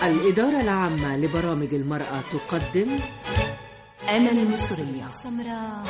الإدارة العامة لبرامج المرأة تقدم أنا المصرية سمراء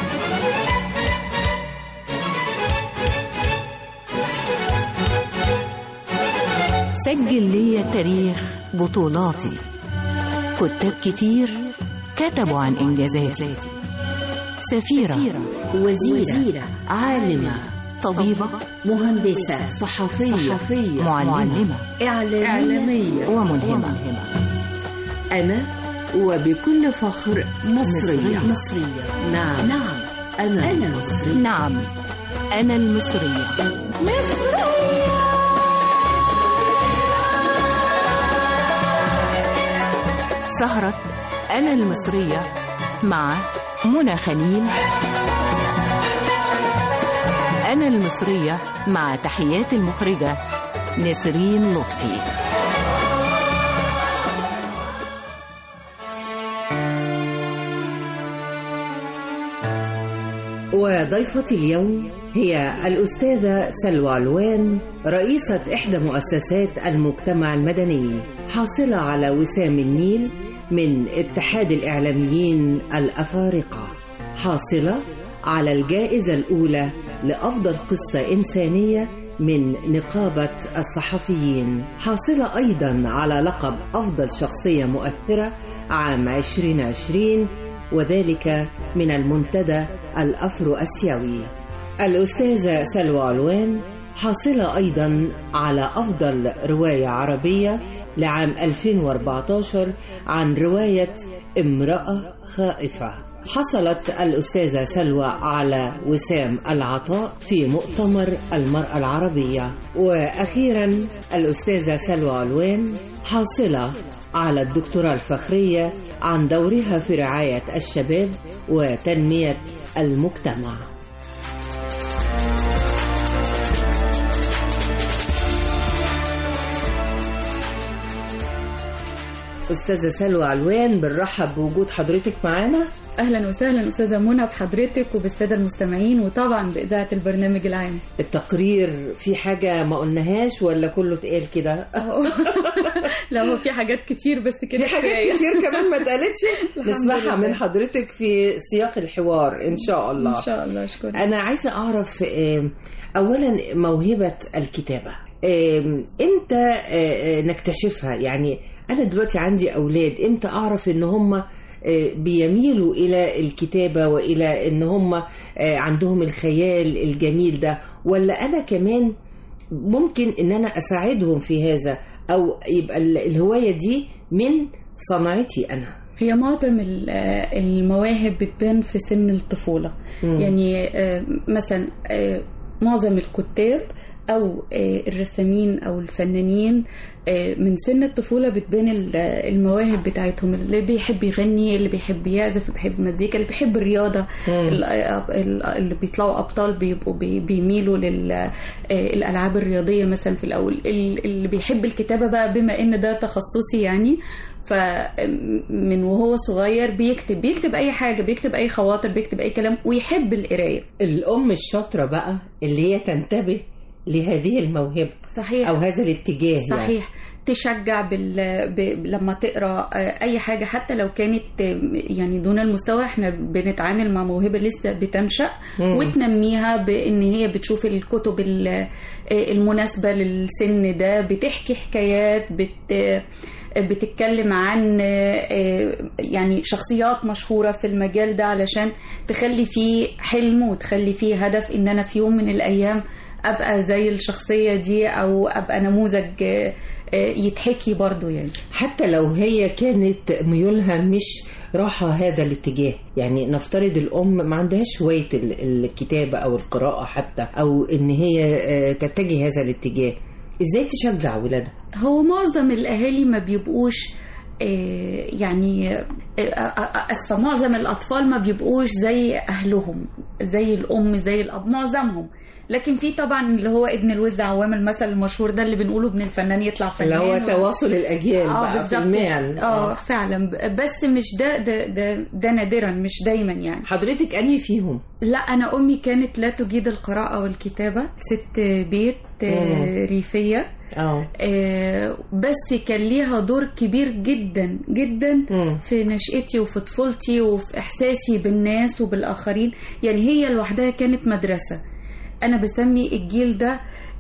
سجل لي تاريخ بطولاتي كتاب كتير كتبوا عن إنجازاتي سفيرة وزيرة, وزيرة عالمة طبيبة مهندسة صحفية, صحفية معلمة إعلامية, إعلامية وملهمة أنا وبكل فخر مصرية مصرية نعم نعم أنا, أنا مصرية نعم أنا المصرية سهرة أنا المصرية مع منى خليل أنا المصرية مع تحيات المخرجة نسرين لطفي وضيفتي اليوم هي الأستاذة سلوى علوان رئيسة إحدى مؤسسات المجتمع المدني حاصلة على وسام النيل من اتحاد الإعلاميين الأفارقة حاصلة على الجائزة الأولى لأفضل قصة إنسانية من نقابة الصحفيين حاصلة أيضا على لقب أفضل شخصية مؤثرة عام 2020 وذلك من المنتدى الأفرو أسيوي الأستاذة سلوى علوان حاصلة أيضا على أفضل رواية عربية لعام 2014 عن رواية امرأة خائفة حصلت الأستاذة سلوى على وسام العطاء في مؤتمر المرأة العربية وأخيرا الأستاذة سلوى علوان حاصلة على الدكتوراه الفخرية عن دورها في رعاية الشباب وتنمية المجتمع أستاذة سلوى علوان بنرحب بوجود حضرتك معانا اهلا وسهلا استاذه منى بحضرتك وبالساده المستمعين وطبعا باذاعه البرنامج العام التقرير في حاجة ما قلناهاش ولا كله اتقال كده أهو. لا هو في حاجات كتير بس كده في حاجات كفاية. كتير كمان ما اتقالتش الحمد نسمعها لله. من حضرتك في سياق الحوار إن شاء الله ان شاء الله اشكرك أنا عايزة أعرف آم، أولا موهبة الكتابة آم، إمتى آه، آه، نكتشفها يعني أنا دلوقتي عندي أولاد إمتى أعرف إن هم آه، بيميلوا إلى الكتابة وإلى إن هم آه، عندهم الخيال الجميل ده ولا أنا كمان ممكن إن أنا أساعدهم في هذا أو يبقى ال- الهواية دي من صنعتي أنا هي معظم ال- آه، المواهب بتبان في سن الطفوله مم. يعني آه، مثلا آه، معظم الكتاب او آه، الرسامين او الفنانين آه، من سن الطفوله بتبان ال- آه، المواهب بتاعتهم اللي بيحب يغني اللي بيحب يعزف اللي بيحب مزيكا اللي بيحب الرياضه مم. ال- ال- اللي بيطلعوا ابطال بيبقوا بي- بيميلوا للالعاب الرياضيه مثلا في الاول ال- اللي بيحب الكتابه بقى بما ان ده تخصصي يعني فمن وهو صغير بيكتب بيكتب اي حاجه بيكتب اي خواطر بيكتب اي كلام ويحب القرايه الأم الشاطرة بقى اللي هي تنتبه لهذه الموهبة صحيح أو هذا الاتجاه يعني. صحيح تشجع بال... ب... لما تقرا آه، اي حاجه حتى لو كانت آه، يعني دون المستوى احنا بنتعامل مع موهبه لسه بتنشا مم. وتنميها بان هي بتشوف الكتب ال- آه، المناسبه للسن ده بتحكي حكايات بت آه، بتتكلم عن آه، آه، يعني شخصيات مشهوره في المجال ده علشان تخلي فيه حلم وتخلي فيه هدف ان انا في يوم من الايام ابقى زي الشخصيه دي او ابقى نموذج آه، آه، يتحكي برضو يعني حتى لو هي كانت ميولها مش راحة هذا الاتجاه يعني نفترض الأم ما عندهاش هواية ال- الكتابة أو القراءة حتى أو إن هي آه، تتجه هذا الاتجاه إزاي تشجع ولادها؟ هو معظم الاهالي ما بيبقوش آه، يعني آه، آه، اسفه معظم الاطفال ما بيبقوش زي اهلهم زي الام زي الاب معظمهم لكن في طبعا اللي هو ابن الوز عوام المثل المشهور ده اللي بنقوله ابن الفنان يطلع فنان اللي هو و- تواصل الاجيال اه بقى في بالظبط المهن اه فعلا ب- بس مش ده ده ده, ده نادرا مش دايما يعني حضرتك انهي فيهم لا انا امي كانت لا تجيد القراءه والكتابه ست بيت آه، مم. ريفيه اه آه، بس كان ليها دور كبير جدا جدا مم. في نشأتي وفي طفولتي وفي إحساسي بالناس وبالآخرين يعني هي لوحدها كانت مدرسة أنا بسمي الجيل ده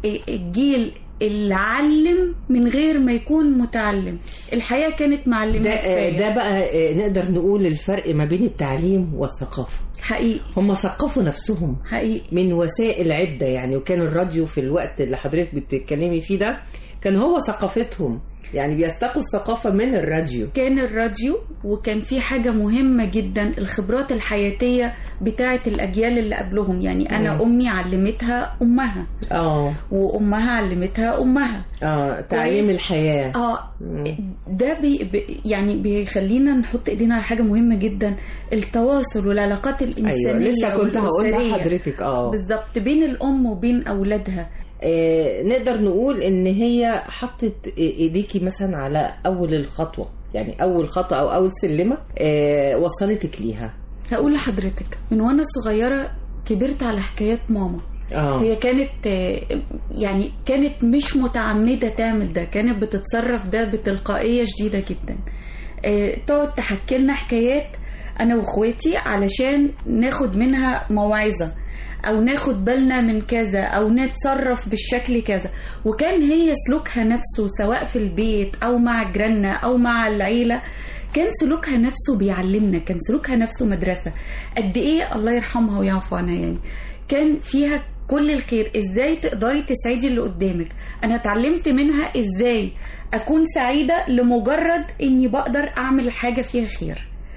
الجيل اللي علم من غير ما يكون متعلم الحياة كانت معلمة ده كفاية. ده بقى آه، نقدر نقول الفرق ما بين التعليم والثقافه حقيقي هم ثقفوا نفسهم حقيقي من وسائل عده يعني وكان الراديو في الوقت اللي حضرتك بتتكلمي فيه ده كان هو ثقافتهم يعني بيستقوا الثقافه من الراديو كان الراديو وكان في حاجة مهمة جدا الخبرات الحياتية بتاعة الأجيال اللي قبلهم يعني أنا مم. أمي علمتها أمها اه وأمها علمتها أمها اه تعليم كويس. الحياه اه مم. ده بي بي يعني بيخلينا نحط ايدينا على حاجه مهمه جدا التواصل والعلاقات الانسانيه ايوه لسه كنت هقول والأسرية. لحضرتك اه بالظبط بين الام وبين اولادها آه، نقدر نقول ان هي حطت ايديكي مثلا على اول الخطوه يعني اول خطوه او اول سلمه آه، وصلتك ليها هقول لحضرتك من وانا صغيره كبرت على حكايات ماما اه هي كانت آه، يعني كانت مش متعمده تعمل ده كانت بتتصرف ده بتلقائيه شديده جدا آه، تقعد تحكي لنا حكايات انا واخواتي علشان ناخد منها موعظه او ناخد بالنا من كذا او نتصرف بالشكل كذا وكان هي سلوكها نفسه سواء في البيت او مع جيراننا او مع العيله كان سلوكها نفسه بيعلمنا كان سلوكها نفسه مدرسه قد ايه الله يرحمها ويعفو عنها يعني كان فيها كل الخير ازاي تقدري تسعدي اللي قدامك انا اتعلمت منها ازاي اكون سعيده لمجرد اني بقدر اعمل حاجه فيها خير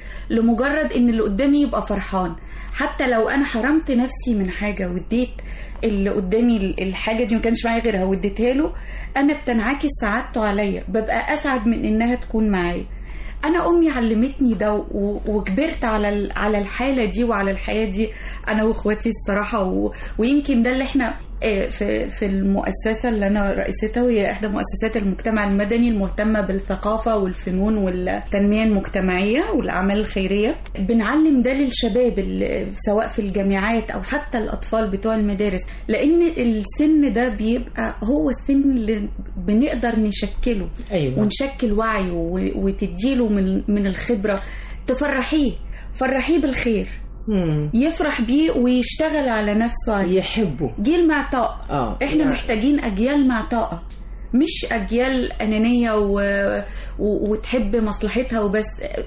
لمجرد ان اللي قدامي يبقى فرحان حتى لو انا حرمت نفسي من حاجه واديت اللي قدامي الحاجه دي ما كانش معايا غيرها واديتها له انا بتنعكس سعادته عليا ببقى اسعد من انها تكون معايا انا امي علمتني ده و- وكبرت على ال- على الحاله دي وعلى الحياه دي انا واخواتي الصراحه و... ويمكن ده اللي احنا آه، في في المؤسسه اللي انا رئيستها وهي احدى مؤسسات المجتمع المدني المهتمه بالثقافه والفنون والتنميه المجتمعيه والاعمال الخيريه بنعلم ده للشباب اللي سواء في الجامعات او حتى الاطفال بتوع المدارس لان السن ده بيبقى هو السن اللي بنقدر نشكله ايوه ونشكل وعيه و- وتديله من من الخبره تفرحيه فرحيه بالخير مم. يفرح بيه ويشتغل على نفسه عليه يحبوا جيل مع طاقه اه احنا يعني- محتاجين اجيال مع طاقه مش اجيال انانيه و... و... وتحب مصلحتها وبس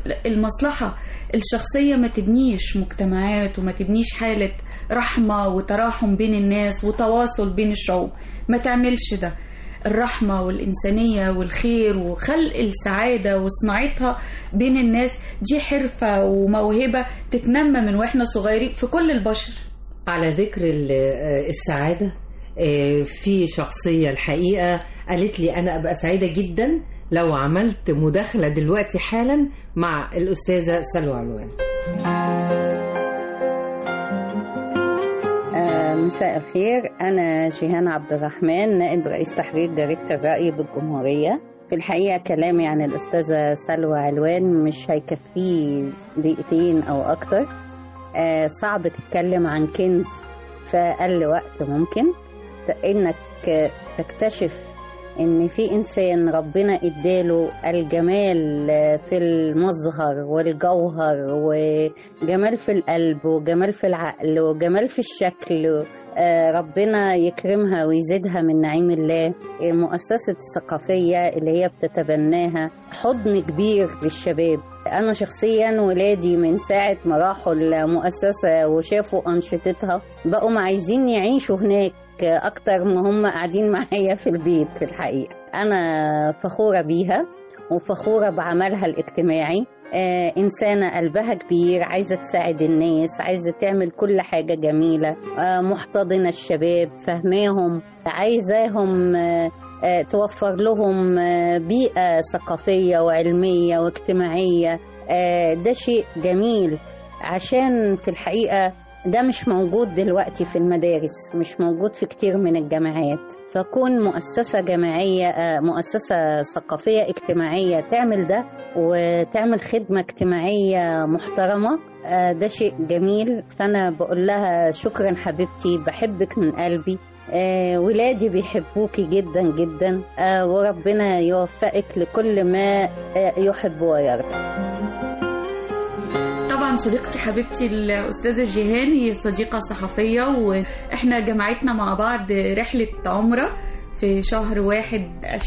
المصلحه الشخصيه ما تبنيش مجتمعات وما تبنيش حاله رحمه وتراحم بين الناس وتواصل بين الشعوب ما تعملش ده الرحمه والانسانيه والخير وخلق السعاده وصناعتها بين الناس دي حرفه وموهبه تتنمى من واحنا صغيرين في كل البشر على ذكر ال- آه، السعادة آه، في شخصية الحقيقة قالت لي أنا أبقى سعيدة جدا لو عملت مداخلة دلوقتي حالا مع الأستاذة سلوى علوان آه، مساء الخير أنا جيهان عبد الرحمن نائب رئيس تحرير جريدة الرأي بالجمهورية في الحقيقة كلامي عن الأستاذة سلوى علوان مش هيكفيه دقيقتين أو أكتر آه، صعب تتكلم عن كنز في أقل وقت ممكن ت- إنك آه، تكتشف إن في إنسان ربنا إداله الجمال آه، في المظهر والجوهر وجمال في القلب وجمال في العقل وجمال في الشكل آه، ربنا يكرمها ويزيدها من نعيم الله المؤسسة الثقافية اللي هي بتتبناها حضن كبير للشباب أنا شخصيا ولادي من ساعة ما راحوا المؤسسة وشافوا أنشطتها بقوا عايزين يعيشوا هناك أكتر ما هم قاعدين معايا في البيت في الحقيقة أنا فخورة بيها وفخورة بعملها الاجتماعي آه إنسانة قلبها كبير عايزة تساعد الناس عايزة تعمل كل حاجة جميلة آه محتضنة الشباب فهماهم عايزاهم آه آه توفر لهم آه بيئة ثقافية وعلمية واجتماعية آه ده شيء جميل عشان في الحقيقة ده مش موجود دلوقتي في المدارس مش موجود في كتير من الجامعات فكون مؤسسة جامعية آه، مؤسسة ثقافية اجتماعية تعمل ده وتعمل خدمة اجتماعية محترمة آه، ده شيء جميل فأنا بقول لها شكرا حبيبتي بحبك من قلبي آه، ولادي بيحبوكي جدا جدا آه، وربنا يوفقك لكل ما آه، يحب ويرضى طبعا صديقتي حبيبتي الأستاذة جيهان هي صديقة صحفية وإحنا جمعتنا مع بعض رحلة عمرة في شهر واحد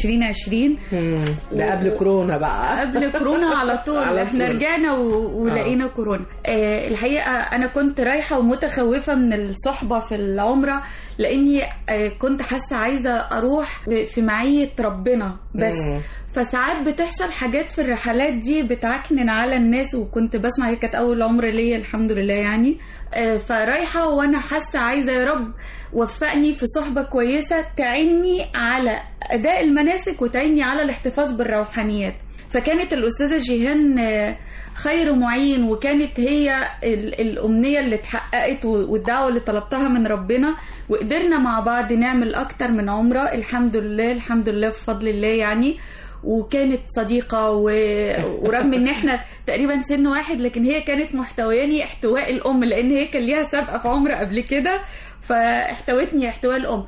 2020 مم. ده قبل كورونا بقى قبل كورونا على طول على احنا طول. رجعنا و... ولقينا كورونا آه الحقيقه انا كنت رايحه ومتخوفه من الصحبه في العمره لاني آه كنت حاسه عايزه اروح في معيه ربنا بس مم. فساعات بتحصل حاجات في الرحلات دي بتعكنن على الناس وكنت بسمع هي كانت اول عمره ليا الحمد لله يعني آه، فرايحه وانا حاسه عايزه يا رب وفقني في صحبه كويسه تعني على اداء المناسك وتعني على الاحتفاظ بالروحانيات فكانت الاستاذه جيهان آه، خير معين وكانت هي ال- الامنيه اللي اتحققت و- والدعوه اللي طلبتها من ربنا وقدرنا مع بعض نعمل اكتر من عمره الحمد لله الحمد لله بفضل الله يعني وكانت صديقة و... ورغم ان احنا تقريبا سن واحد لكن هي كانت محتوياني احتواء الام لان هي كان ليها سابقة في عمر قبل كده فاحتوتني احتواء الام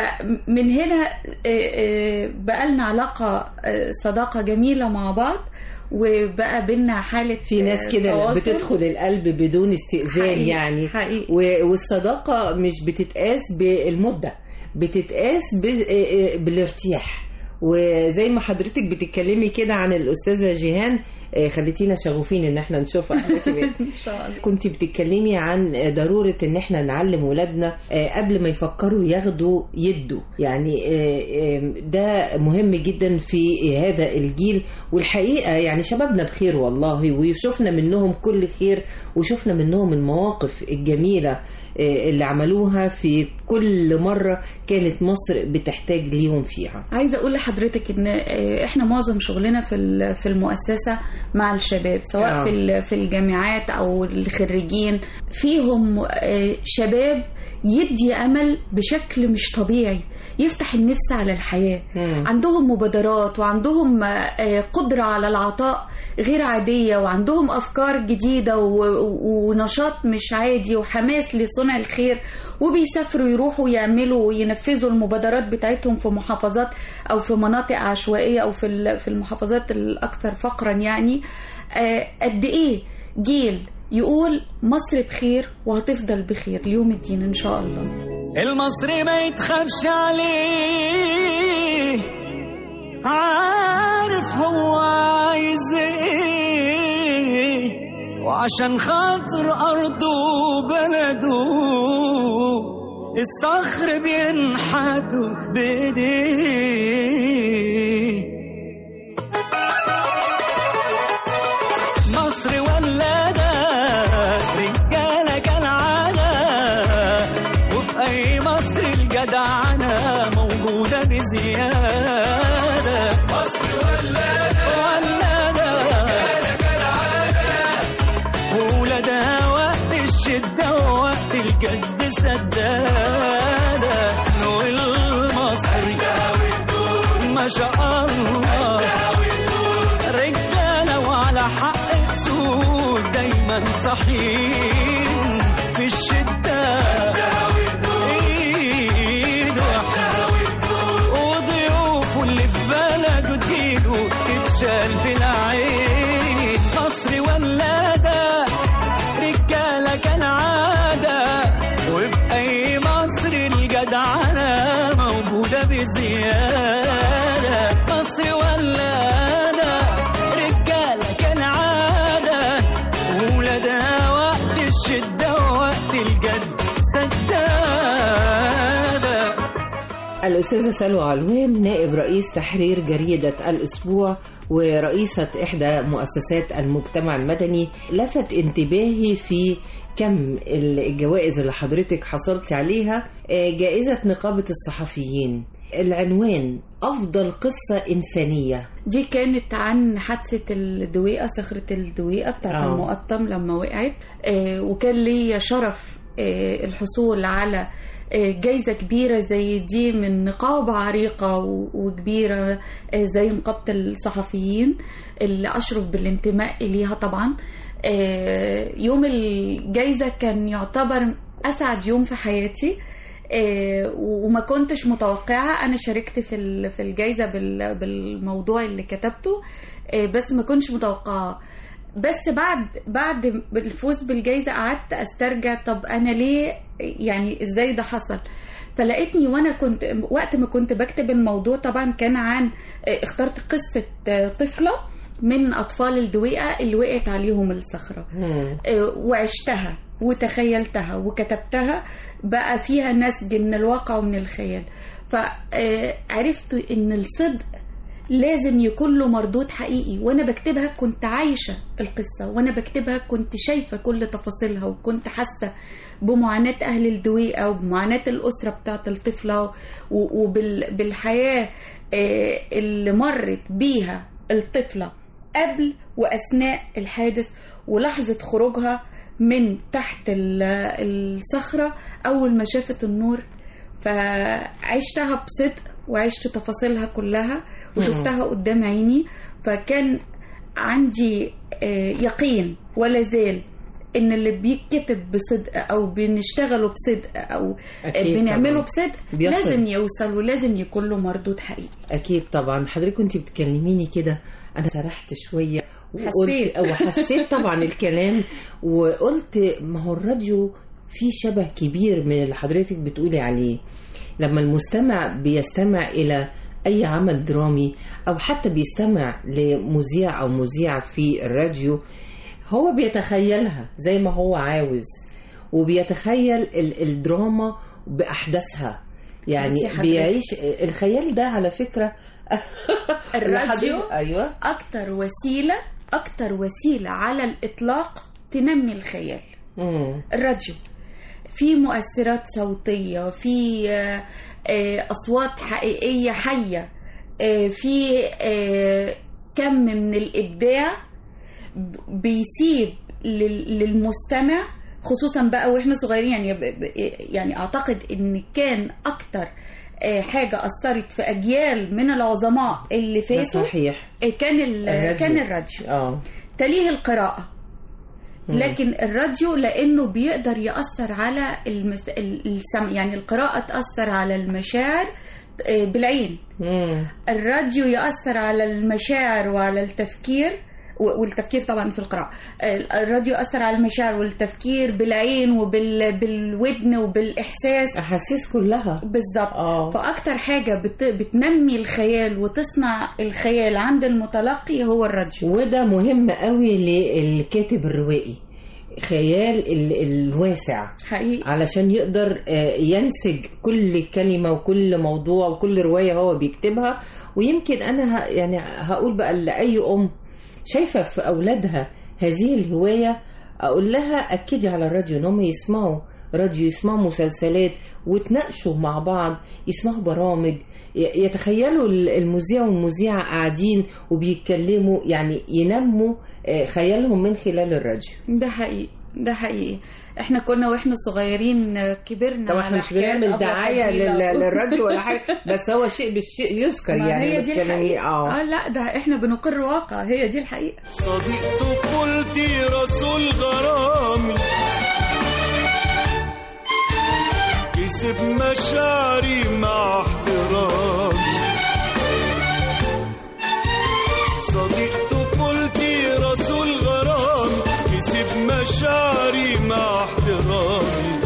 فمن هنا آه، آه، بقى لنا علاقة آه، صداقة جميلة مع بعض وبقى بينا حالة في ناس آه، كده تواصل. بتدخل القلب بدون استئذان حقيقي- يعني حقيقي. و- والصداقة مش بتتقاس بالمدة بتتقاس ب- بالارتياح وزي ما حضرتك بتتكلمي كده عن الأستاذة جيهان آه، خليتينا شغوفين ان احنا نشوفها احنا كمان ان شاء الله كنت بتتكلمي عن ضرورة ان احنا نعلم ولادنا آه، قبل ما يفكروا ياخدوا يدوا يعني آه، آه، ده مهم جدا في هذا الجيل والحقيقة يعني شبابنا بخير والله وشفنا منهم كل خير وشفنا منهم المواقف الجميلة آه، اللي عملوها في كل مرة كانت مصر بتحتاج ليهم فيها عايزه اقول لحضرتك ان آه، احنا معظم شغلنا في ال- في المؤسسه مع الشباب سواء آه. في ال- في الجامعات او الخريجين فيهم آه، شباب يدي امل بشكل مش طبيعي يفتح النفس على الحياه مم. عندهم مبادرات وعندهم آه، قدرة على العطاء غير عادية وعندهم أفكار جديدة و- و- ونشاط مش عادي وحماس لصنع الخير وبيسافروا يروحوا يعملوا وينفذوا المبادرات بتاعتهم في محافظات أو في مناطق عشوائية أو في ال- في المحافظات الأكثر فقرا يعني آه، قد إيه جيل يقول مصر بخير وهتفضل بخير ليوم الدين إن شاء الله المصري ما يتخافش عليه عارف هو عايز ايه وعشان خاطر ارضه وبلده الصخر بينحتوا بايديه مصر ولادة رجالة كالعادة وفي أي مصر الجدعنة موجودة بزيادة مصر ولادة ولادة رجالة كالعادة وولادها وقت الشدة ووقت الجد سدادة نقول المصري ما شاء الله رجالة وعلى حق السود دايما صحيين في الشدة ايد واحدة وضيوفه اللي في بلده تجيله تتشال في العين مصر ولادة رجالة كان عادة وفي أي مصر الجدعنة موجودة بزيادة مصر ولادة رجالة كان عادة وولادها وقت الشدة ووقت الجد سدادة الأستاذة سلوى علوان نائب رئيس تحرير جريدة الأسبوع ورئيسة إحدى مؤسسات المجتمع المدني لفت انتباهي في كم الجوائز اللي حضرتك حصلت عليها آه، جائزة نقابة الصحفيين العنوان أفضل قصة إنسانية دي كانت عن حادثة الدويقة صخرة الدويقة بتاعت آه. المقطم لما وقعت آه وكان ليا شرف آه، الحصول على آه، جايزة كبيرة زي دي من نقابة عريقة و- وكبيرة آه، زي نقابة الصحفيين اللي أشرف بالانتماء إليها طبعا آه، يوم الجايزة كان يعتبر أسعد يوم في حياتي آه، وما كنتش متوقعة أنا شاركت في ال- في الجايزة بال- بالموضوع اللي كتبته آه، بس ما كنتش متوقعة بس بعد بعد الفوز بالجائزة قعدت استرجع طب انا ليه يعني ازاي ده حصل فلقيتني وانا كنت وقت ما كنت بكتب الموضوع طبعا كان عن اخترت قصة طفلة من اطفال الدويقة اللي وقعت عليهم الصخرة مم. وعشتها وتخيلتها وكتبتها بقى فيها نسج من الواقع ومن الخيال فعرفت ان الصدق لازم يكون له مردود حقيقي وانا بكتبها كنت عايشه القصه وانا بكتبها كنت شايفه كل تفاصيلها وكنت حاسه بمعاناه اهل الدويقه وبمعاناه الاسره بتاعت الطفله وبالحياه اللي مرت بيها الطفله قبل واثناء الحادث ولحظه خروجها من تحت ال- الصخره اول ما شافت النور فعشتها بصدق وعشت تفاصيلها كلها وشفتها قدام عيني فكان عندي آه، يقين ولا زال ان اللي بيتكتب بصدق او بنشتغله بصدق او أكيد بنعمله طبعاً. بصدق بيصل. لازم يوصل ولازم يكون له مردود حقيقي اكيد طبعا حضرتك كنت بتكلميني كده انا سرحت شويه حسيت. وقلت او حسيت طبعا الكلام وقلت ما هو الراديو فيه شبه كبير من اللي حضرتك بتقولي عليه لما المستمع بيستمع الى اي عمل درامي او حتى بيستمع لمذيع او مذيعه في الراديو هو بيتخيلها زي ما هو عاوز وبيتخيل ال- الدراما باحداثها يعني بس يا حضرتك- بيعيش الخيال ده على فكره الراديو حضرتك- ايوه اكتر وسيله اكتر وسيله على الاطلاق تنمي الخيال مم. الراديو في مؤثرات صوتية في آه، آه، أصوات حقيقية حية آه، في آه، كم من الإبداع ب- بيسيب لل- للمستمع خصوصا بقى واحنا صغيرين يعني ب- ب- يعني اعتقد ان كان اكتر آه، حاجه اثرت في اجيال من العظماء اللي ده فاتوا صحيح آه، كان ال- الراديو. كان الراديو اه تليه القراءة مم. لكن الراديو لأنه بيقدر يأثر على المس... ال- السمع يعني القراءة تأثر على المشاعر آه، بالعين مم. الراديو يأثر على المشاعر وعلى التفكير و- والتفكير طبعا في القراءة آه، الراديو يأثر على المشاعر والتفكير بالعين وبالودن وبالإحساس احاسيس كلها بالظبط اه فأكتر حاجة بت... بتنمي الخيال وتصنع الخيال عند المتلقي هو الراديو وده مهم قوي للكاتب الروائي خيال ال- الواسع حقيقي علشان يقدر آه، ينسج كل كلمة وكل موضوع وكل رواية هو بيكتبها ويمكن أنا ه- يعني هقول بقى لأي أم شايفة في أولادها هذه الهواية أقول لها أكدي على الراديو إن هم يسمعوا راديو يسمعوا مسلسلات وتناقشوا مع بعض يسمعوا برامج ي- يتخيلوا ال- المذيع والمذيعة قاعدين وبيتكلموا يعني ينموا آه، خيالهم من خلال الراديو ده حقيقي ده حقيقي احنا كنا واحنا صغيرين كبرنا طبعا على احنا مش حكايات بنعمل أبلة دعاية فضيلة. لل- للراديو ولا حاجة بس هو شيء بالشيء يذكر ما يعني هي دي بتكلمي- الحقيقة اه اه لا ده احنا بنقر واقع هي دي الحقيقة صديق طفولتي رسول غرامي كسب مشاعري مع احترامي صديق طفولتي رسول غرامي كسب مشاعري مع احترامي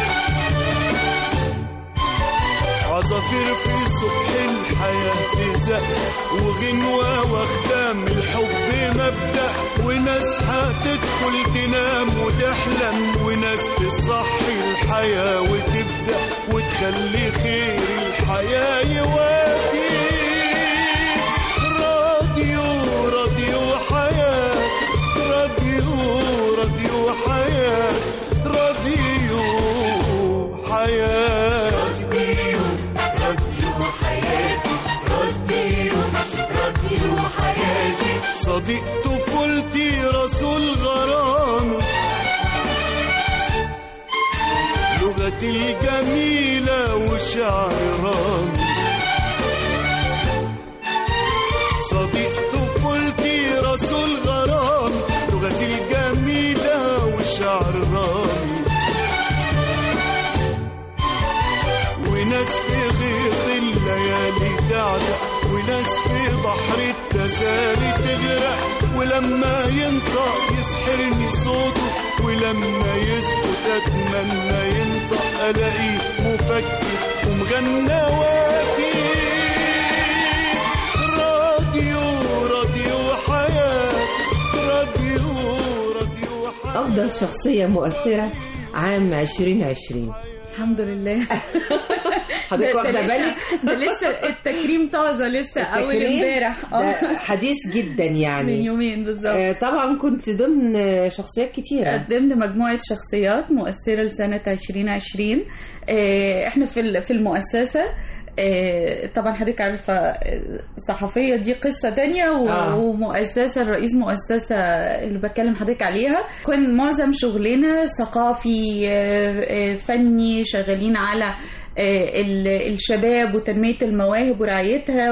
عصافير في صبح الحياة تزق وغنوة واخدام الحب مبدأ وناس هتدخل تنام وتحلم وناس تصحي الحياة وتبدأ وتخلي خير الحياة يواتي راديو راديو حياة راديو راديو حياة راديو حياة راديو راديو حياتي راديو راديو حياتي صديق طفولتي رسول غرامي والشعر رامي صديق طفولتي رسول غرام لغتي الجميلة والشعر رامي وناس في غيط الليالي تعزق وناس في بحر التسالي تغرق ولما ينطق يسحرني صوته ولما يسكت اتمنى ينطق الاقيه مفكر ومغنى وادي راديو راديو حياة راديو راديو حياة أفضل شخصية مؤثرة عام 2020 الحمد لله حضرتك ده- واخدة ده لسه- بالك؟ ده لسه التكريم طازه لسه اول التكريم امبارح ده اه حديث جدا من يعني يومين بالظبط آه، طبعا كنت ضمن آه، شخصيات كتيرة قدمت مجموعة شخصيات مؤثرة لسنة 2020 آه، احنا في ال- في المؤسسة آه، طبعا حضرتك عارفة آه، صحفية دي قصة تانية و- آه. ومؤسسة الرئيس مؤسسة اللي بتكلم حضرتك عليها كان معظم شغلنا ثقافي آه، آه، فني شغالين على آه، ال- الشباب وتنمية المواهب ورعايتها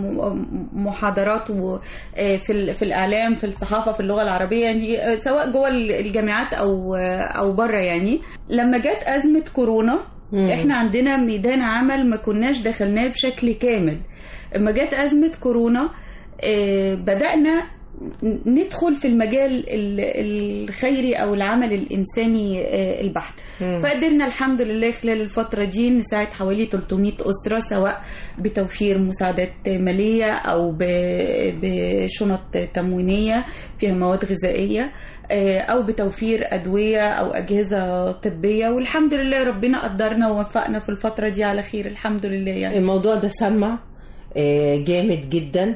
ومحاضرات و- آه، في ال- في الإعلام في الصحافة في اللغة العربية يعني آه، سواء جوه الجامعات أو آه، أو بره يعني لما جت أزمة كورونا مم. احنا عندنا ميدان عمل ما كناش دخلناه بشكل كامل لما جت أزمة كورونا آه، بدأنا ندخل في المجال ال- الخيري أو العمل الإنساني آه، البحت مم. فقدرنا الحمد لله خلال الفترة دي نساعد حوالي 300 أسرة سواء بتوفير مساعدات مالية أو ب- بشنط تموينية فيها مواد غذائية آه، أو بتوفير أدوية أو أجهزة طبية والحمد لله ربنا قدرنا ووفقنا في الفترة دي على خير الحمد لله يعني الموضوع ده سمع آه، جامد جدا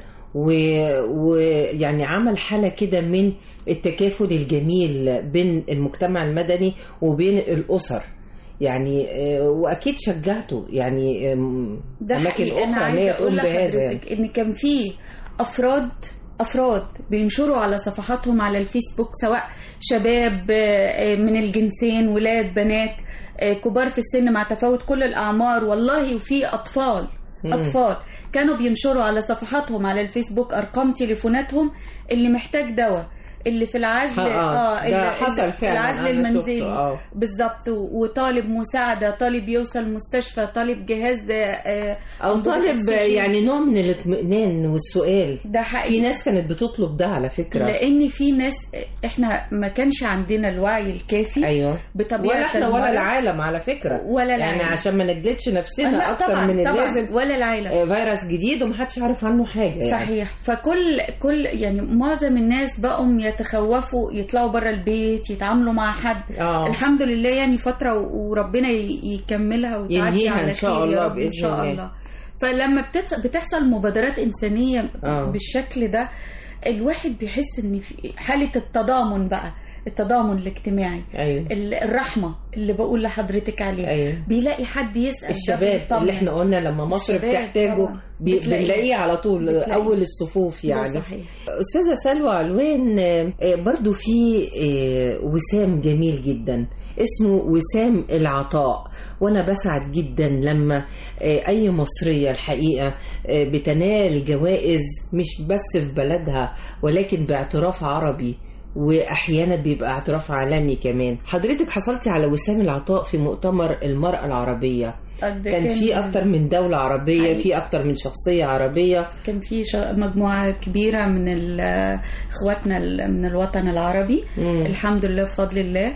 ويعني عمل حالة كده من التكافل الجميل بين المجتمع المدني وبين الأسر يعني آه، وأكيد شجعته يعني آم، ده أماكن حقيقي أنا أخرى إن هي عايزة أقول تقوم بهذا يعني. لحضرتك إن كان في أفراد أفراد بينشروا على صفحاتهم على الفيسبوك سواء شباب آه، من الجنسين ولاد بنات آه، كبار في السن مع تفاوت كل الأعمار والله وفي أطفال مم. أطفال كانوا بينشروا على صفحاتهم على الفيسبوك أرقام تليفوناتهم اللي محتاج دواء اللي في العزل آه، ده اللي- حصل اللي- فعلا، العزل أنا شفته، المنزلي آه. بالظبط وطالب مساعدة طالب يوصل مستشفى طالب جهاز آه، أو أنبوبة طالب أكسجين. يعني نوع من الاطمئنان والسؤال ده حقيقي في ناس كانت بتطلب ده على فكرة لان في ناس احنا ما كانش عندنا الوعي الكافي أيوه بطبيعه ولا احنا ولا المرض. العالم على فكرة ولا العالم يعني عشان ما نجلدش نفسنا لا أكتر طبعا من طبعا اللازم ولا العالم آه، فيروس جديد ومحدش عارف عنه حاجة يعني صحيح فكل كل يعني معظم الناس بقوا يتخوفوا يطلعوا بره البيت يتعاملوا مع حد اه الحمد لله يعني فتره و- وربنا ي- يكملها وتعدي ينهيها على إن شاء خير الله يا رب ان بإذن شاء الله. الله فلما بتت- بتحصل مبادرات انسانيه آه. بالشكل ده الواحد بيحس ان في حاله التضامن بقى التضامن الاجتماعي ايوه ال- الرحمه اللي بقول لحضرتك عليها ايوه بيلاقي حد يسال ده الشباب بيطمن. اللي احنا قلنا لما مصر الشباب بتحتاجه طبعاً. بي- بتلاقيه. بنلاقيه على طول بتلاقيه. اول الصفوف ده يعني صحيح استاذه سلوى علوان آه، آه، برضو في آه، وسام جميل جدا اسمه وسام العطاء وانا بسعد جدا لما آه، اي مصريه الحقيقه آه، بتنال جوائز مش بس في بلدها ولكن باعتراف عربي واحيانا بيبقى اعتراف عالمي كمان حضرتك حصلتي على وسام العطاء في مؤتمر المراه العربيه قد كان في اكتر من دوله عربيه حقيقي. في اكتر من شخصيه عربيه كان في ش- مجموعه كبيره من ال- اخواتنا ال- من الوطن العربي مم. الحمد لله بفضل الله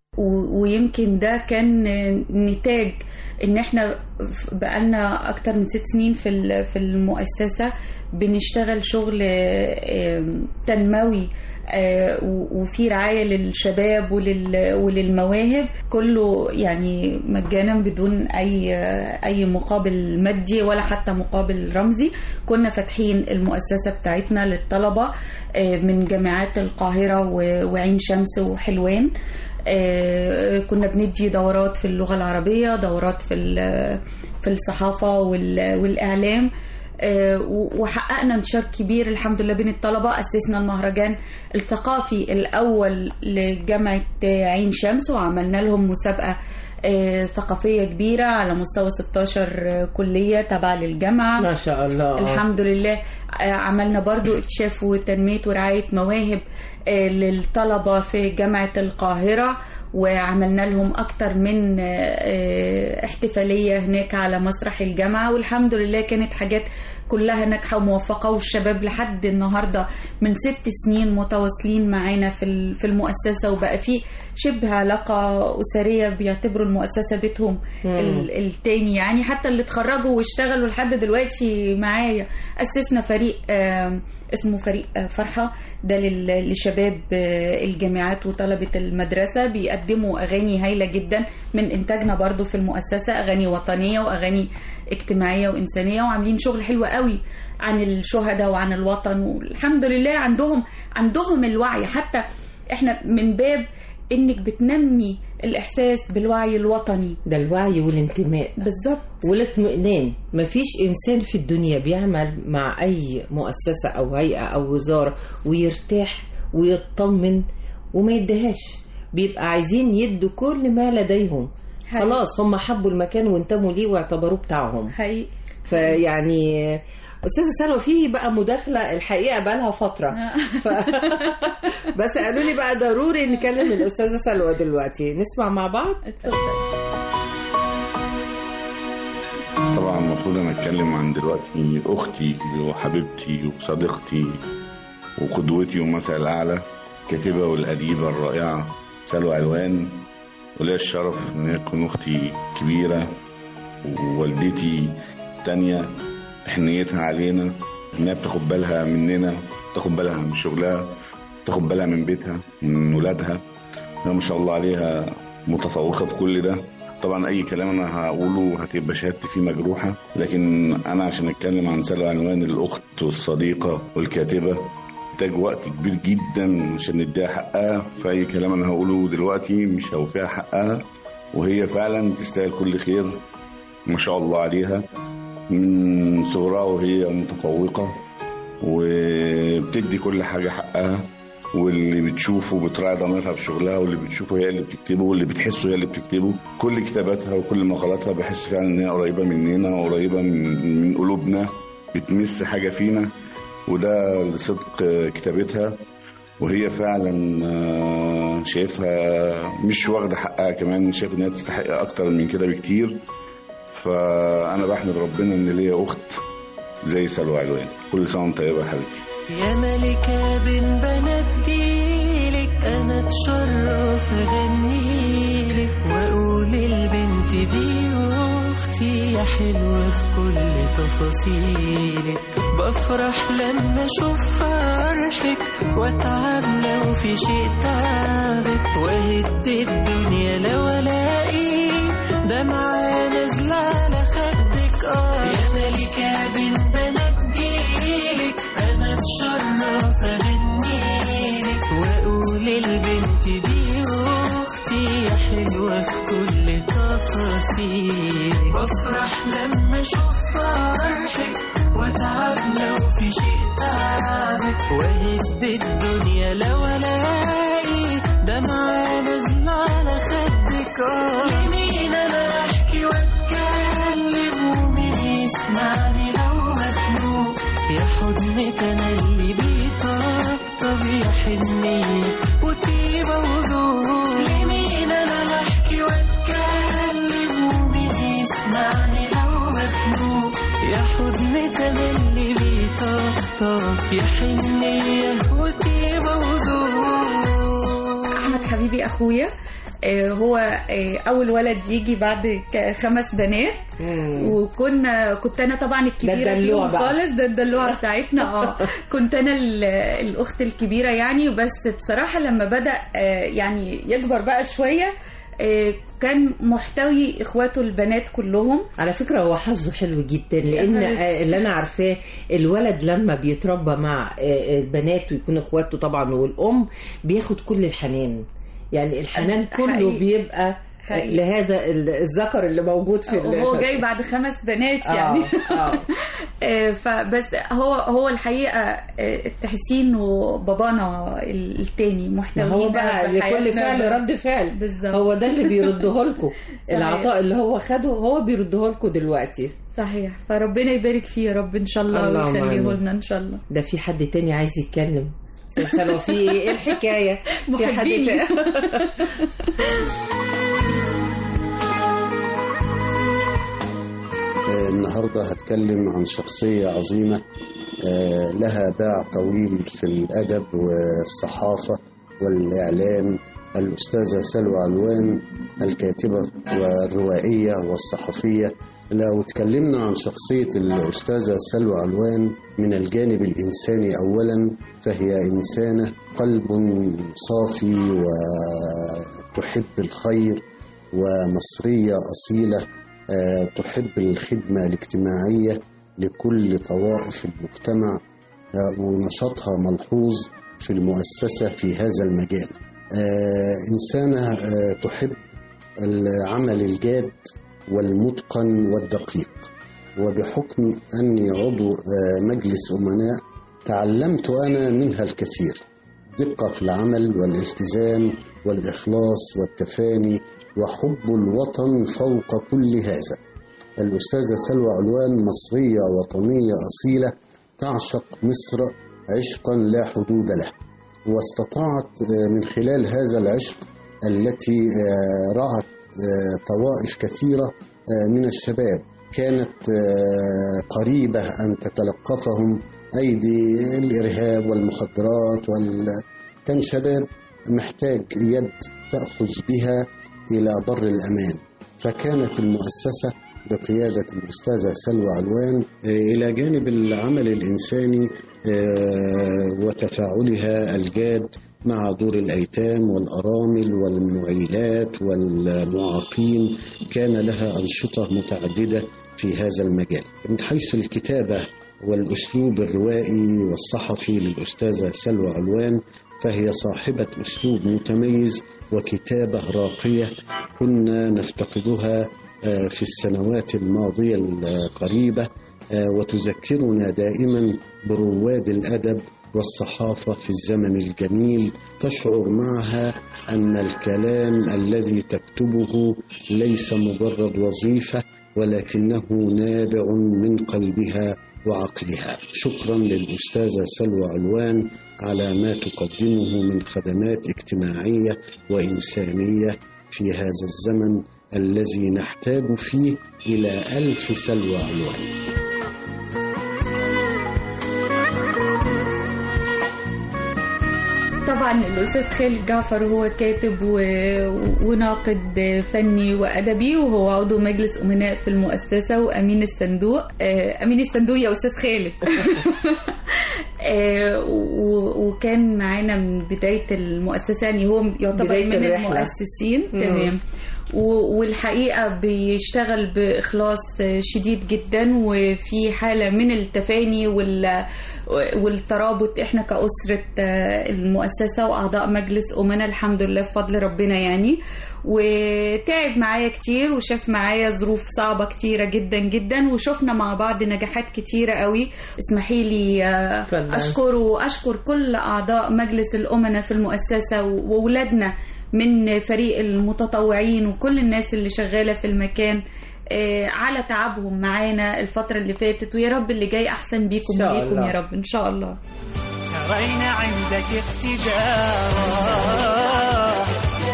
و- ويمكن ده كان نتاج ان احنا بقالنا اكتر من ست سنين في ال- في المؤسسه بنشتغل شغل آم، تنموي آه، و- وفي رعايه للشباب ولل- وللمواهب كله يعني مجانا بدون اي اي مقابل مادي ولا حتى مقابل رمزي كنا فاتحين المؤسسه بتاعتنا للطلبه آه، من جامعات القاهره و- وعين شمس وحلوان آه، كنا بندي دورات في اللغة العربية دورات في ال- في الصحافة وال- والإعلام آه، و- وحققنا انتشار كبير الحمد لله بين الطلبة أسسنا المهرجان الثقافي الأول لجامعة آه، عين شمس وعملنا لهم مسابقة آه، ثقافية كبيرة على مستوى 16 كلية تبع للجامعة ما شاء الله الحمد لله آه، عملنا برضو اكتشاف وتنمية ورعاية مواهب آه، للطلبة في جامعة القاهرة وعملنا لهم أكتر من آه، آه، احتفالية هناك على مسرح الجامعة والحمد لله كانت حاجات كلها ناجحة وموفقة والشباب لحد النهاردة من ست سنين متواصلين معانا في ال- في المؤسسة وبقى في شبه علاقة أسرية بيعتبروا المؤسسة بيتهم مم. ال- التاني يعني حتى اللي اتخرجوا واشتغلوا لحد دلوقتي معايا أسسنا فريق آم، اسمه فريق آه، فرحة ده لل- لشباب آه، الجامعات وطلبة المدرسة بيقدموا أغاني هايلة جدا من إنتاجنا برضو في المؤسسة أغاني وطنية وأغاني اجتماعية وإنسانية وعاملين شغل حلو قوي عن الشهداء وعن الوطن والحمد لله عندهم عندهم الوعي حتى احنا من باب انك بتنمي الاحساس بالوعي الوطني ده الوعي والانتماء بالظبط والاطمئنان مفيش انسان في الدنيا بيعمل مع اي مؤسسه او هيئه او وزاره ويرتاح ويطمن وما يديهاش بيبقى عايزين يدوا كل ما لديهم حقيقي. خلاص هم حبوا المكان وانتموا ليه واعتبروه بتاعهم حقيقي فيعني استاذه سلوى في بقى مداخله الحقيقه بقى لها فتره ف... بس قالوا لي بقى ضروري نكلم الاستاذه سلوى دلوقتي نسمع مع بعض اتفضل طبعا المفروض انا اتكلم عن دلوقتي اختي وحبيبتي وصديقتي وقدوتي ومثل الاعلى الكاتبه والاديبه الرائعه سلوى علوان وليا الشرف ان هي تكون اختي كبيره ووالدتي تانية حنيتها علينا انها بتاخد بالها مننا بتاخد بالها من شغلها بتاخد بالها من بيتها من ولادها ما شاء الله عليها متفوقه في كل ده طبعا اي كلام انا هقوله هتبقى شهادتي فيه مجروحه لكن انا عشان اتكلم عن سلوى عنوان الاخت والصديقه والكاتبه محتاج وقت كبير جدا عشان نديها حقها فاي كلام انا هقوله دلوقتي مش هوفيها حقها وهي فعلا تستاهل كل خير ما شاء الله عليها من صغرها وهي متفوقه وبتدي كل حاجه حقها واللي بتشوفه بتراعي ضميرها في شغلها واللي بتشوفه هي اللي بتكتبه واللي بتحسه هي اللي بتكتبه كل كتاباتها وكل مقالاتها بحس فعلا ان هي قريبه مننا وقريبه من, من قلوبنا بتمس حاجه فينا وده لصدق كتابتها وهي فعلا آه، شايفها مش واخده حقها كمان شايف ان هي تستحق اكتر من كده بكتير فانا بحمد ربنا ان ليا اخت زي سلوى علوان كل سنه وانت طيبه يا حبيبتي يا ملكة بين بنات جيلك أنا أتشرف أغنيلك وأقول البنت دي أختي يا حلوة في كل تفاصيلك بفرح لما أشوف فرحك وأتعب لو في شيء تعبك وأهد الدنيا لو ألاقي دمعة نازلة على خدك آه يا ملكة بين بنات جيلك أنا أتشرف أغنيلك وأقول البنت دي أختي يا حلوة في كل تفاصيلك بفرح لما أشوف فرحك وأتعب لو في شيء تعبك وأهد الدنيا لو ألاقي دمعة نازلة على خدك آه لمين أنا أحكي وأتكلم ومين يسمعني لو مخنوق يا حضنك أنا اللي بيطبطب يا حنية وطيبة وذوق لمين أنا أحكي وأتكلم ومين يسمعني لو مخنوق يا حضنك أنا اللي بيطبطب يا حنية وطيبة وذوق احمد حبيبي اخويا آه، هو آه، اول ولد يجي بعد ك- خمس بنات وكنا كنت انا طبعا الكبيره ده الدلوع فيهم بقى. خالص ده الدلوعه بتاعتنا اه كنت انا ال- الاخت الكبيره يعني بس بصراحه لما بدا آه، يعني يكبر بقى شويه آه، كان محتوي اخواته البنات كلهم على فكرة هو حظه حلو جدا لأن حبيبتي. آه، اللي أنا عارفاه الولد لما بيتربى مع آه، البنات ويكون إخواته طبعا والأم بياخد كل الحنان يعني الحنان حقيقي. كله بيبقى حقيقي. لهذا ال- الذكر اللي موجود في ال- وهو جاي بعد خمس بنات آه، يعني آه. آه، فبس هو هو الحقيقه آه، تحسين وبابانا ال- التاني ما محتويين هو بقى في لكل حياتنا فعل بس. رد فعل بالظبط هو ده اللي بيرده لكم صحيح. العطاء اللي هو خده هو بيرده لكم دلوقتي صحيح فربنا يبارك فيه يا رب ان شاء الله اللهم ويخليه آمين. لنا ان شاء الله ده في حد تاني عايز يتكلم استاذ سلوى في ايه إيه الحكايه في حد محبيني. تاني آه، النهاردة هتكلم عن شخصية عظيمة آه، لها باع طويل في الأدب والصحافة والإعلام الأستاذة سلوى علوان الكاتبة والروائية والصحفية لو اتكلمنا عن شخصية الأستاذة سلوى علوان من الجانب الإنساني أولا فهي إنسانة قلب صافي وتحب الخير ومصرية أصيلة آه، تحب الخدمة الاجتماعية لكل طوائف المجتمع آه، ونشاطها ملحوظ في المؤسسة في هذا المجال آه، إنسانة آه، تحب العمل الجاد والمتقن والدقيق وبحكم أني عضو آه، مجلس أمناء تعلمت أنا منها الكثير دقة في العمل والالتزام والإخلاص والتفاني وحب الوطن فوق كل هذا الأستاذة سلوى علوان مصرية وطنية أصيلة تعشق مصر عشقا لا حدود له واستطاعت آه، من خلال هذا العشق التي آه، رعت آه، طوائف كثيرة آه، من الشباب كانت آه، قريبة أن تتلقفهم أيدي الإرهاب والمخدرات وال... كان شباب محتاج يد تأخذ بها إلى بر الأمان فكانت المؤسسة بقيادة الأستاذة سلوى علوان آه، إلى جانب العمل الإنساني آه، وتفاعلها الجاد مع دور الأيتام والأرامل والمعيلات والمعاقين كان لها أنشطة متعددة في هذا المجال من حيث الكتابة والأسلوب الروائي والصحفي للأستاذة سلوى علوان فهي صاحبة أسلوب متميز وكتابة راقية كنا نفتقدها آه، في السنوات الماضية القريبة آه، وتذكرنا دائما برواد الأدب والصحافة في الزمن الجميل تشعر معها أن الكلام الذي تكتبه ليس مجرد وظيفة ولكنه نابع من قلبها وعقلها شكرا للأستاذة سلوى علوان على ما تقدمه من خدمات اجتماعية وإنسانية في هذا الزمن الذي نحتاج فيه إلى ألف سلوى علوان طبعا الاستاذ خالد جعفر هو كاتب و... وناقد فني وادبي وهو عضو مجلس امناء في المؤسسه وامين الصندوق آه، امين الصندوق يا استاذ خالد آه، و- وكان معانا من بدايه المؤسسه يعني هو يعتبر بداية من الرحلة. المؤسسين مم. تمام و- والحقيقه بيشتغل باخلاص شديد جدا وفي حاله من التفاني وال والترابط احنا كاسره آه، المؤسسه واعضاء مجلس امنا الحمد لله بفضل ربنا يعني وتعب معايا كتير وشاف معايا ظروف صعبه كتيره جدا جدا وشفنا مع بعض نجاحات كتيره قوي اسمحي لي آه، اتفضل. اشكره واشكر كل اعضاء مجلس الامنا في المؤسسه واولادنا من فريق المتطوعين وكل الناس اللي شغاله في المكان آه، على تعبهم معانا الفترة اللي فاتت ويا رب اللي جاي أحسن بيكم إن شاء وليكم الله. يا رب إن شاء الله ترين عندك اقتدار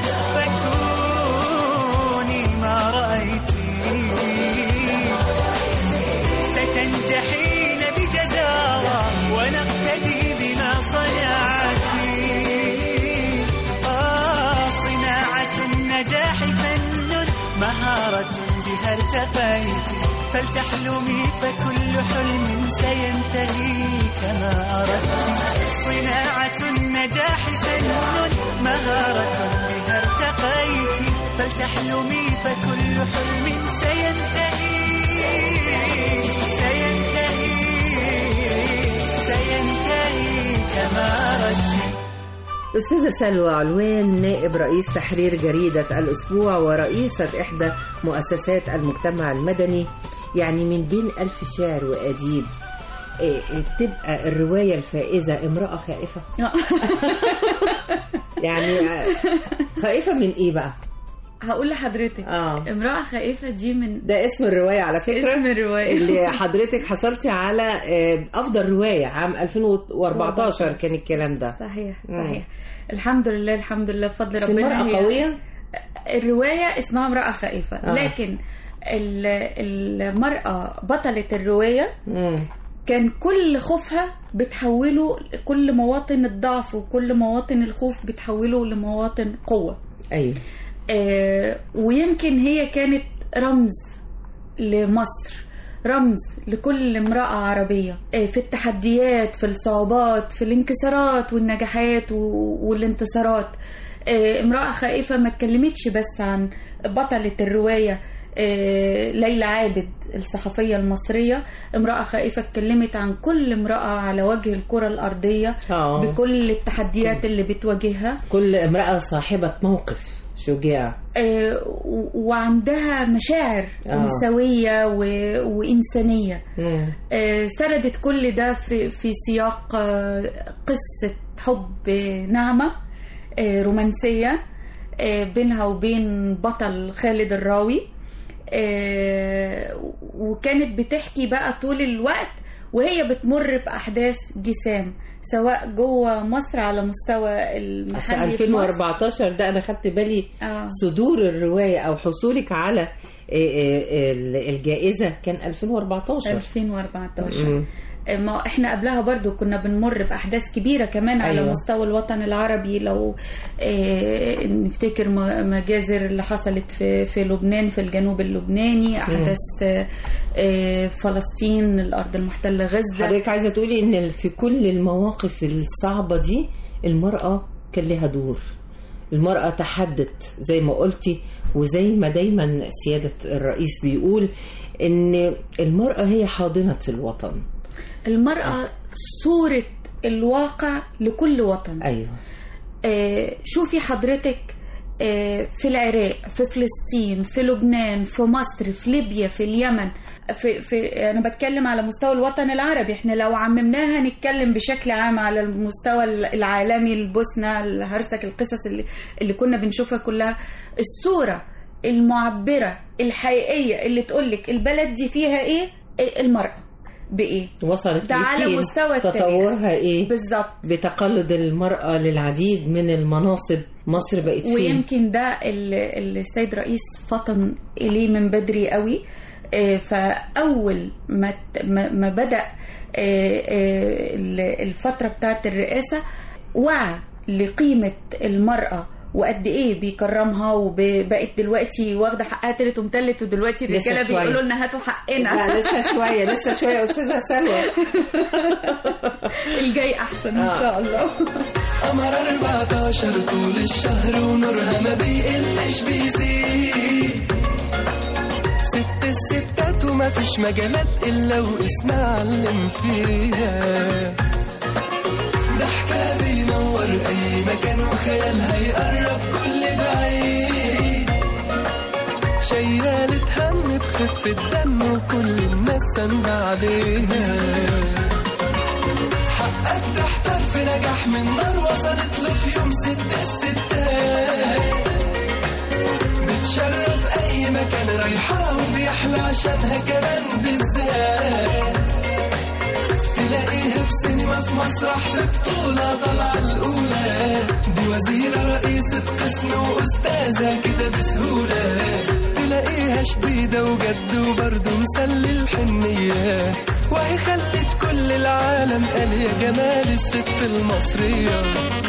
فكوني ما رأيتي ستنجحين بجدارة ونقتدي بما صنعتي آه صناعة النجاح فن مهارة بها ارتقيت فلتحلمي فكل حلم سينتهي كما أردت صناعة النجاح فن مهارة بها ارتقيت فلتحلمي فكل حلم سينتهي سينتهي سينتهي كما أردت أستاذة سلوى علوان نائب رئيس تحرير جريدة الأسبوع ورئيسة إحدى مؤسسات المجتمع المدني يعني من بين ألف شاعر وأديب إيه، إيه، تبقى الرواية الفائزة امرأة خائفة يعني آه، خائفة من إيه بقى؟ هقول لحضرتك آه. امرأة خائفة دي من ده اسم الرواية على فكرة اسم الرواية اللي حضرتك حصلتي على آه، أفضل رواية عام 2014 كان الكلام ده صحيح مم. صحيح الحمد لله الحمد لله بفضل مش ربنا المرأة هي- قوية؟ الرواية اسمها امرأة خائفة آه. لكن ال- المرأة بطلة الرواية مم. كان كل خوفها بتحوله كل مواطن الضعف وكل مواطن الخوف بتحوله لمواطن قوة أيوه آه، ويمكن هي كانت رمز لمصر رمز لكل امرأة عربية آه، في التحديات في الصعوبات في الانكسارات والنجاحات و- والانتصارات آه، امرأة خائفة ما اتكلمتش بس عن بطلة الرواية آه، ليلى عابد الصحفية المصرية امرأة خائفة اتكلمت عن كل امرأة على وجه الكرة الأرضية آه. بكل التحديات اللي بتواجهها كل امرأة صاحبة موقف شجاع آه، و- وعندها مشاعر آه. أنثوية و- وإنسانية مم. آه، سردت كل ده في في سياق آه، قصة حب ناعمة آه، رومانسية آه، بينها وبين بطل خالد الراوي آه، وكانت بتحكي بقى طول الوقت وهي بتمر بأحداث جسام سواء جوه مصر على مستوى بس المحلي في مصر 2014 ده انا خدت بالي آه. صدور الروايه او حصولك على إيه إيه ال- الجائزه كان 2014 2014 مم. ما احنا قبلها برضو كنا بنمر باحداث كبيره كمان على أيوة. مستوى الوطن العربي لو اه نفتكر م- مجازر اللي حصلت في في لبنان في الجنوب اللبناني احداث اه اه فلسطين الارض المحتله غزه حضرتك عايزه تقولي ان في كل المواقف الصعبه دي المراه كان لها دور المرأة تحدت زي ما قلتي وزي ما دايما سيادة الرئيس بيقول إن المرأة هي حاضنة الوطن المراه صوره الواقع لكل وطن أيوه آه، شوفي حضرتك آه، في العراق في فلسطين في لبنان في مصر في ليبيا في اليمن في, في انا بتكلم على مستوى الوطن العربي احنا لو عممناها نتكلم بشكل عام على المستوى العالمي البوسنه الهرسك القصص اللي, اللي كنا بنشوفها كلها الصوره المعبره الحقيقيه اللي تقولك البلد دي فيها ايه إيه المراه بايه وصلت ده على لفين؟ مستوى التاريخ. تطورها إيه بالظبط بتقلد المرأة للعديد من المناصب مصر بقت فين ويمكن ده اللي اللي السيد رئيس فطن إليه من بدري قوي آه، فأول ما ت- ما ما بدأ آه، آه، ال- الفترة بتاعت الرئاسة وعى لقيمة المرأة وقد ايه بيكرمها وبقت دلوقتي واخده حقها تلت ومتلت ودلوقتي لسه الرجاله شوية. بيقولوا لنا هاتوا حقنا لا لسه شوية لسه شوية أستاذة سلوى الجاي احسن ان آه. شاء الله قمر 14 طول الشهر ونورها ما بيقلش بيزيد ست الستات وما فيش مجالات الا واسمها علم فيها ضحكها بينور اي مكان وخيالها يقرب كل بعيد شيالة هم بخفة دم وكل الناس سند عليها حقك تحتار في نجاح من نار وصلت له في يوم ست الستات بتشرف اي مكان رايحة وبيحلى عشانها كمان بالذات تلاقيها في سينما في مسرح في بطولة طالعة الأولى دي وزيرة رئيسة قسم وأستاذة كده بسهولة تلاقيها شديدة وجد وبرضه مسلي الحنية وهي خلت كل العالم قال يا جمال الست المصرية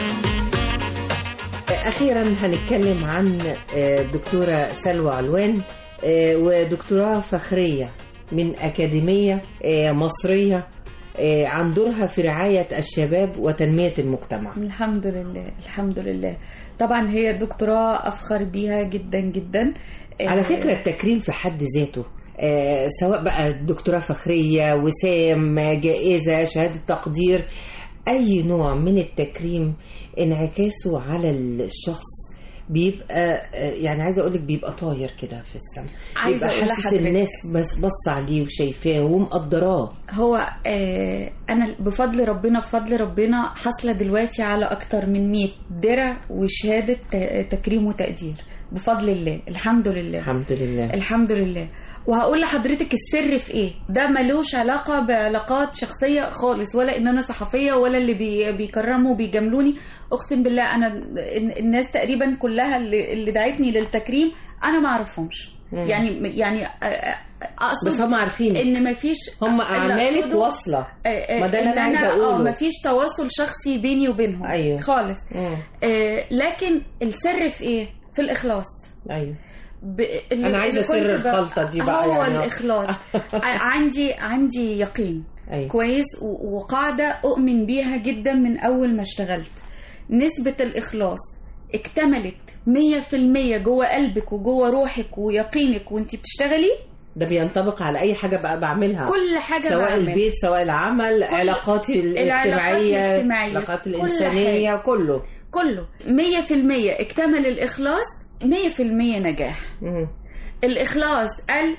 أخيرا هنتكلم عن آه، الدكتورة سلوى علوان آه، ودكتوراه فخرية من أكاديمية آه، مصرية آه، عن دورها في رعاية الشباب وتنمية المجتمع الحمد لله الحمد لله طبعا هي دكتوراه افخر بيها جدا جدا على آه، فكرة التكريم في حد ذاته آه، سواء بقى دكتوراه فخرية وسام جائزة شهادة تقدير اي نوع من التكريم انعكاسه على الشخص بيبقى آه، يعني عايزه اقول لك بيبقى طاير كده في السماء عايزة بيبقى أقول حاسس لحضرتك- الناس بس بص عليه وشايفاه ومقدراه هو آه انا بفضل ربنا بفضل ربنا حاصله دلوقتي على اكتر من 100 درع وشهاده ت- تكريم وتقدير بفضل الله الحمد لله الحمد لله الحمد لله وهقول لحضرتك السر في ايه ده ملوش علاقه بعلاقات شخصيه خالص ولا ان انا صحفيه ولا اللي بي بيكرموا وبيجاملوني اقسم بالله انا ال- الناس تقريبا كلها اللي, اللي دعتني للتكريم انا ما اعرفهمش مم. يعني يعني آه، آه، اقصد بس هم عارفين ان مفيش هم اللي اعمالك أقصده- واصله آه، آه، ما ده اللي إن أنا عايزة اه أقوله. مفيش تواصل شخصي بيني وبينهم أيوة. خالص مم. آه، لكن السر في ايه في الاخلاص ايوه ب... اللي- أنا عايزة اللي سر كنت ب- الخلطة دي بقى هو يعني. الإخلاص ع- عندي عندي يقين ايوه كويس و- وقاعدة أؤمن بيها جدا من أول ما اشتغلت نسبة الإخلاص اكتملت 100% جوه قلبك وجوه روحك ويقينك وانت بتشتغلي ده بينطبق على اي حاجه بقى بعملها كل حاجة سواء بعملها. البيت سواء العمل علاقاتي العلاقات الاجتماعيه الاجتماعية، العلاقات كل الانسانيه كله كله 100% اكتمل الإخلاص 100% نجاح مم. الإخلاص قل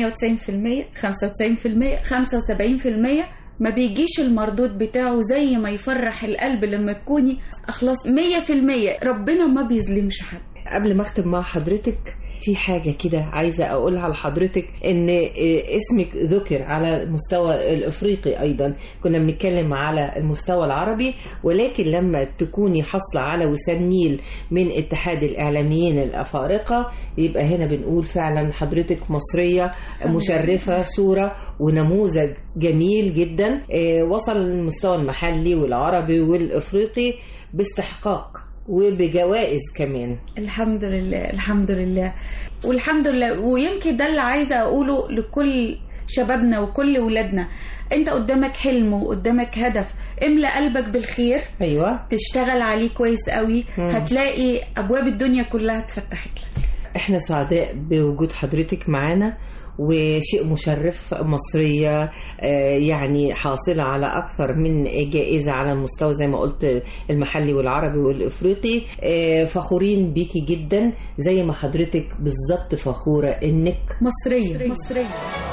98% 95% 75% ما بيجيش المردود بتاعه زي ما يفرح القلب لما تكوني أخلاص 100% ربنا ما بيظلمش حد قبل ما اختم مع حضرتك في حاجة كده عايزة أقولها لحضرتك إن اسمك ذكر على المستوى الإفريقي أيضا كنا بنتكلم على المستوى العربي ولكن لما تكوني حاصلة على وسام نيل من اتحاد الإعلاميين الأفارقة يبقى هنا بنقول فعلا حضرتك مصرية مشرفة صورة ونموذج جميل جدا آه، وصل للمستوى المحلي والعربي والإفريقي باستحقاق وبجوائز كمان الحمد لله الحمد لله والحمد لله ويمكن ده اللي عايزة أقوله لكل شبابنا وكل ولادنا انت قدامك حلم وقدامك هدف املأ قلبك بالخير أيوة تشتغل عليه كويس قوي مم. هتلاقي أبواب الدنيا كلها اتفتحت لك احنا سعداء بوجود حضرتك معانا وشيء مشرف مصرية آه، يعني حاصلة على أكثر من جائزة على المستوى زي ما قلت المحلي والعربي والإفريقي آه، فخورين بيكي جدا زي ما حضرتك بالظبط فخورة إنك مصرية مصرية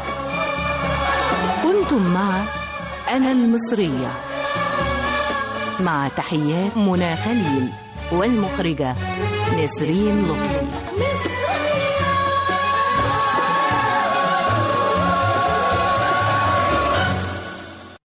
كنتم مع أنا المصرية مع تحيات منى خليل والمخرجة نسرين لطفي